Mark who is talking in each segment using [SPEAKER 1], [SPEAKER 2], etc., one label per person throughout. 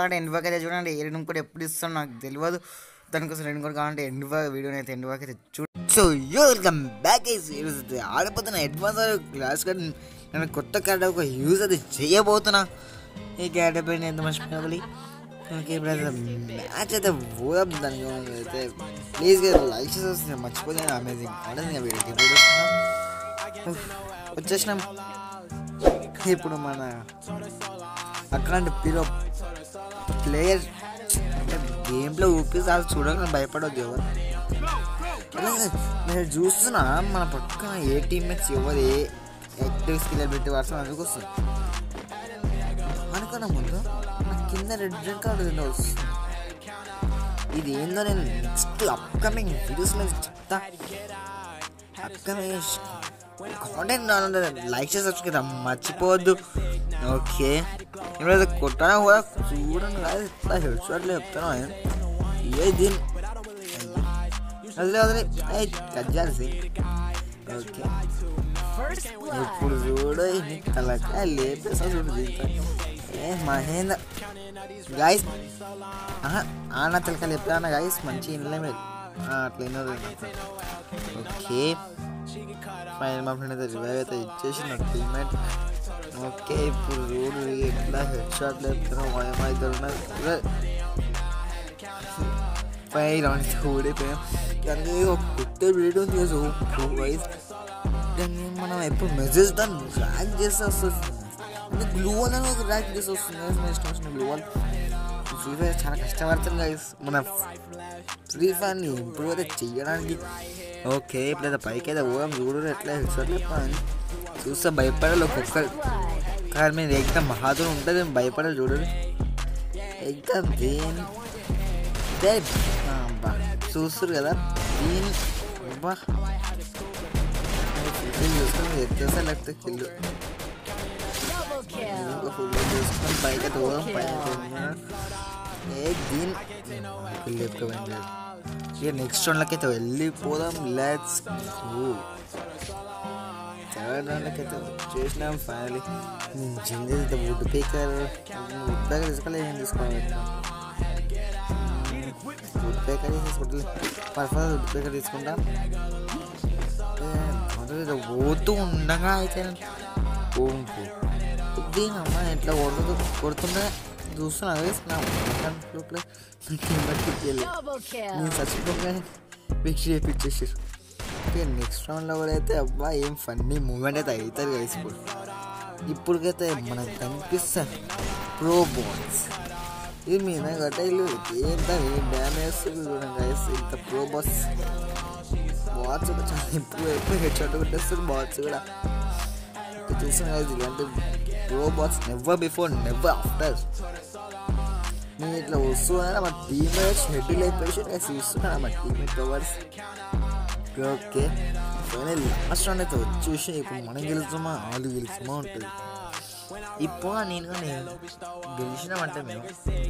[SPEAKER 1] కావాలంటే ఎండ్ వరకు అయితే చూడండి ఏ రెండు కూడా ఎప్పుడు ఇస్తాను నాకు తెలియదు దానికోసం రెండు కూడా కావాలంటే ఎండ్ వరకు వీడియోని అయితే ఎండ్ వరకు అయితే చూడండి సో యో వెల్కమ్ బ్యాక్ ఈరోజు ఆడిపోతున్న అడ్వాన్స్ క్లాస్ కార్డ్ నేను కొత్త కార్డ్ ఒక యూజ్ అది చేయబోతున్నా ఈ కార్డ్ పైన ఎంత మర్చిపోయి ఓకే ఇప్పుడు అయితే మ్యాచ్ అయితే పోదాం దానికి అయితే ప్లీజ్గా లైక్ చేసి వస్తుంది మర్చిపోతే అమేజింగ్ అమేజింగ్ వీడియో వచ్చేసినాం ఇప్పుడు మన అట్లాంటి పిలో ప్లేయర్ అంటే గేమ్లో ఊపిసి అది చూడగానే భయపడొద్దు ఎవరు అలాగే నేను చూస్తున్నా మన పక్కన ఏ టీమ్మేట్స్ ఎవరు ఏ యాక్టివ్ స్కిల్ పెట్టి వాడుతున్నా అందుకు వస్తుంది అనుకున్నా ముందు నాకు కింద రెడ్ రెడ్ కార్డు కింద వస్తుంది ఇది ఏందో నేను నెక్స్ట్ అప్కమింగ్ వీడియోస్లో చెప్తా అప్కమింగ్ కాంటెంట్ లైక్ చేసి సబ్స్క్రైబ్ మర్చిపోవద్దు ఓకే ఇప్పుడు కొట్టాను కూడా చూడండి కాదు ఇట్లా హెడ్ షాట్లు చెప్తాను ఏ దీని వదిలే వదిలే కజ్జాల్సి ఓకే ఇప్పుడు చూడు ఇది కలక లేపేసా చూడు దీంతో ఏ మహేంద్ర గాయస్ ఆన తెలక లేపాన గాయస్ మంచి ఇంట్లో మీరు అట్లా వినరు ఓకే ఫైనల్ మా ఫ్రెండ్ అయితే రివైవ్ అయితే ఇచ్చేసి నా టీమ్మేట్ ఓకే ఇప్పుడు చూడు ఎట్లా హెడ్ షాట్ లేపుతున్నావు భయమైతే ఫైవ్ రౌండ్స్ ఓడిపోయాం కానీ ఒక కొత్త వీడియో చేసు వైస్ దాన్ని మనం ఎప్పుడు మెసేజ్ దాన్ని ర్యాక్ చేస్తే వస్తుంది అంటే గ్లూ అని ఒక ర్యాక్ చేసి వస్తుంది guys. మన ఇష్టం వచ్చిన గ్లూ వాల్ ఫ్రీ ఫైర్ చాలా కష్టపడుతుంది గైస్ మన ఫ్రీ ఫైర్ని ఇంప్రూవ్ అయితే చెయ్యడానికి ఓకే ఇప్పుడైతే పైకి అయితే పోదాం చూడు ఎట్లా హెడ్షాట్ చెప్పాలని చూస్తే భయపడాలి ఒక్కొక్కరు కానీ మీరు ఎగ్జామ్ మహాదూరం ఉంటుంది భయపడాలి చూడండి ఎగ్జామ్ దేని దే అబ్బా చూస్తారు కదా దీని అబ్బా ఫుల్ చూసుకొని ఎత్తేసా లేకపోతే కిల్లు ఫుల్ చూసుకొని పైకి అయితే పోదాం పైన ఏ దీని కిల్లు ఎక్కువ ఇక నెక్స్ట్ రౌండ్లకి అయితే వెళ్ళిపోదాం లెట్స్ థర్డ్ రౌండ్లకి అయితే చేసినాం ఫైనలీ నేను జింది అయితే వుడ్ పేకర్ వుడ్ పేకర్ తీసుకోవాలి ఏం తీసుకోవాలి వుడ్ పేకర్ తీసుకుంటే పర్ఫెక్ట్ వుడ్ పేకర్ తీసుకుంటా మొదలు పోతూ ఉండగా అయితే ఓంపు దీనమ్మ ఎట్లా కొడుతూ కొడుతుండే చూస్తున్నా లోపల నేను చచ్చిపోగానే ఫిక్స్ చేయించేసారు ఓకే నెక్స్ట్ రౌండ్లో కూడా అయితే అబ్బా ఏం ఫన్నీ మూమెంట్ అయితే అవుతుంది కదా ఇప్పుడు ఇప్పటికైతే మనకు కనిపిస్తుంది ప్రో బాల్స్ ఇది మీద గట్టలు ఏంట ఏం డ్యామేజ్ చూడండి గైస్ ఇంత ప్రో బాస్ బాట్స్ కూడా చాలా ఇంప్రూవ్ అయిపోయి హెడ్ షాట్ కొట్టేస్తారు బాట్స్ కూడా చూసాం కదా ఇలాంటి pro bots never before never after నేను ఇట్లా వస్తున్నా మా టీమేట్స్ హెడ్ అయిపోయి చూస్తున్నా మా teammate powers okay final last round అయితే వచ్చేసి ఇప్పుడు మనం గెలుస్తామా వాళ్ళు గెలుస్తామా ఉంటుంది ఇప్పుడు నేను కానీ గెలిచినామంటే మేము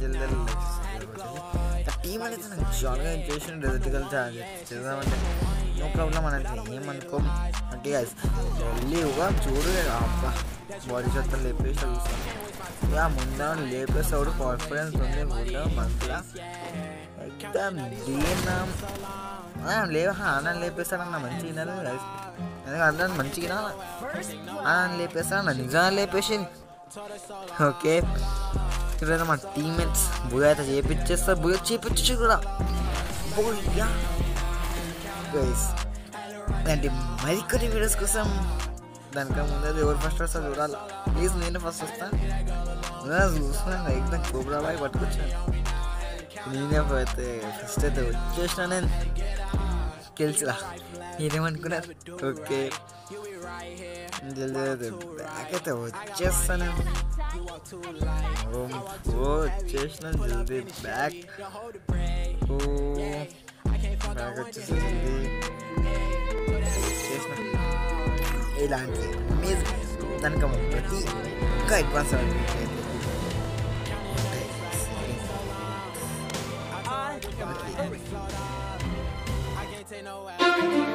[SPEAKER 1] టీం అనేది నాకు చాలా చేసిన రిజల్ట్ కలిసి చేద్దామంటే నో ప్రాబ్లం అని అంటే ఏమనుకో అంటే వెళ్ళి ఒక చూడు అబ్బా బాడీ షాట్ లేపేసి చూస్తాను ఇక ముందా లేపేస్తాడు కాన్ఫిడెన్స్ ఉంది కూడా మనసులో ఎగ్జామ్ దీనా లేవు ఆనంద లేపేస్తానన్న మంచి వినాలి ఎందుకంటే అందరం మంచిగా ఆనంద లేపేస్తానన్న నిజంగా లేపేసి ఓకే ఇప్పుడైతే మా టీమ్మేట్స్ బుయ అయితే చేపించేస్తారు బుయ చేపించు కూడా బుయ్యా గైస్ ఇలాంటి మరికొన్ని వీడియోస్ కోసం దానికన్నా ముందు ఎవరు ఫస్ట్ వస్తా చూడాలి ప్లీజ్ నేను ఫస్ట్ వస్తాను చూస్తున్నాను ఎగ్జామ్ కోబ్రా బాయ్ పట్టుకొచ్చాను నేనే అయితే ఫస్ట్ అయితే వచ్చేసిన నేను గెలిచిరా మీరేమనుకున్నారు ఓకే జల్దీ బ్యాక్ అయితే వచ్చేస్తాను ఓ వచ్చేసిన జల్దీ బ్యాక్ ఓ బ్యాక్ వచ్చేసింది వచ్చేసిన ఇలాంటి మీరు దానికి ప్రతి ఇంకా advance
[SPEAKER 2] I can't take no